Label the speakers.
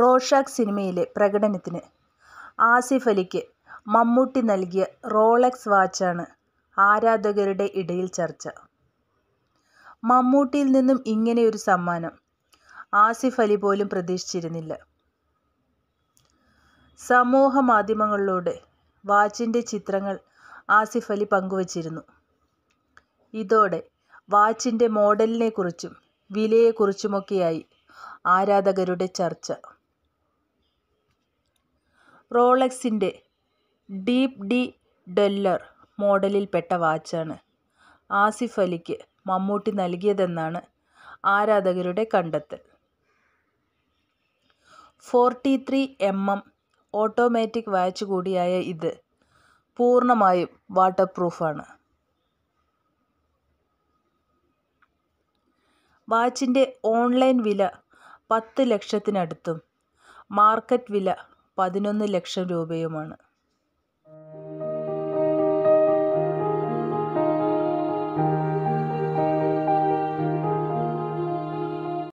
Speaker 1: Rorschach സിനിമയിലെ പ്രകടനത്തിന് ആസിഫ് അലിക്ക് മമ്മൂട്ടി നൽകിയ റോളക്സ് വാച്ചാണ് ആരാധകരുടെ ഇടയിൽ ചർച്ച. മമ്മൂട്ടിയിൽ നിന്നും ഇങ്ങനെയൊരു സമ്മാനം ആസിഫ് അലി പോലും പ്രതീക്ഷിച്ചിരുന്നില്ല. സമൂഹമാധ്യമങ്ങളിലൂടെ വാച്ചിന്റെ ചിത്രങ്ങൾ ആസിഫ് അലി പങ്കുവച്ചിരുന്നു. ഇതോടെ വാച്ചിന്റെ മോഡലിനെക്കുറിച്ചും വിലയെക്കുറിച്ചുമൊക്കെയായി ആരാധകരുടെ ചർച്ച. റോളക്സിന്റെ ഡീപ് ഡി ഡ്വെല്ലർ മോഡലിൽപ്പെട്ട വാച്ചാണ് ആസിഫ് അലിക്ക് മമ്മൂട്ടി നൽകിയതെന്നാണ് ആരാധകരുടെ കണ്ടെത്തൽ. Forty three M M automatic watch കൂടിയായ ഇത് പൂർണ്ണമായും വാട്ടർ പ്രൂഫാണ്. വാച്ചിന്റെ ഓൺലൈൻ വില പത്ത് ലക്ഷത്തിനടുത്തും മാർക്കറ്റ് വില പതിനൊന്ന് ലക്ഷം രൂപയുമാണ്.